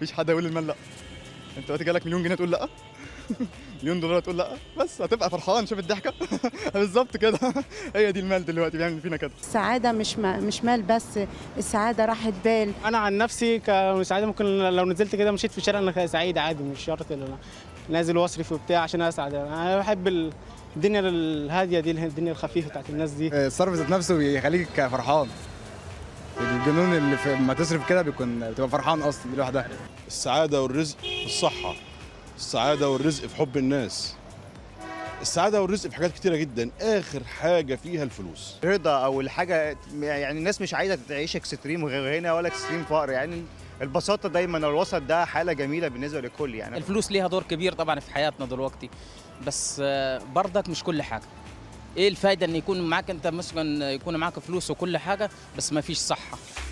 مفيش حد هيقول المال لا انت دلوقتي جالك مليون جنيه تقول لا مليون دولار تقول لا بس هتبقى فرحان شوف الضحكه بالظبط كده هي دي المال دلوقتي بيعمل فينا كده السعادة مش ما مش مال بس السعادة راحة بال انا عن نفسي كسعاده ممكن لو نزلت كده مشيت في الشارع انا سعيد عادي مش شرط إن أنا نازل واصرف وبتاع عشان اسعد انا بحب ال- الدنيا الهاديه دي الدنيا الخفيفه بتاعت الناس دي الصرف ذات نفسه بيخليك فرحان الجنون اللي في لما تصرف كده بيكون بتبقى فرحان اصلا دي لوحدها السعادة والرزق في الصحة السعادة والرزق في حب الناس السعادة والرزق في حاجات كتيرة جدا آخر حاجة فيها الفلوس رضا او الحاجه يعني الناس مش عايزه تعيش اكستريم غنى ولا اكستريم فقر يعني البساطه دايما الوسط ده حاله جميله بالنسبه للكل يعني الفلوس ليها دور كبير طبعا في حياتنا دلوقتي بس آه، برضك مش كل حاجه ايه الفايده ان يكون معاك انت مثلا يكون معاك فلوس وكل حاجه بس ما فيش صحه